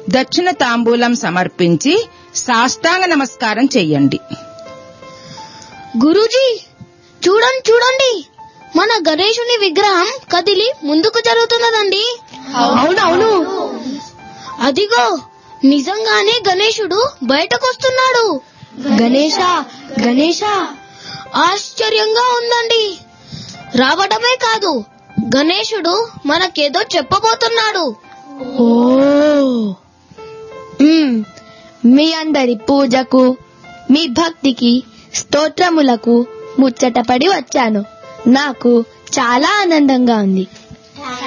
దక్షిణ తాంబూలం సమర్పించి సాష్టాంగ నమస్కారం చెయ్యండి గురూజీ చూడండి చూడండి మన గణేశుని విగ్రహం కదిలి ముందుకు జరుగుతున్నదండి అవునవును అదిగో నిజంగానే గణేశుడు బయటకొస్తున్నాడు గణేశ గణేశ ఆశ్చర్యంగా ఉందండి రావడమే కాదు గణేశుడు మనకేదో చెప్పబోతున్నాడు ఓ మ్మ్. మీ అందరి పూజకు మీ భక్తికి స్తోత్రములకు ముచ్చటపడి వచ్చాను నాకు చాలా ఆనందంగా ఉంది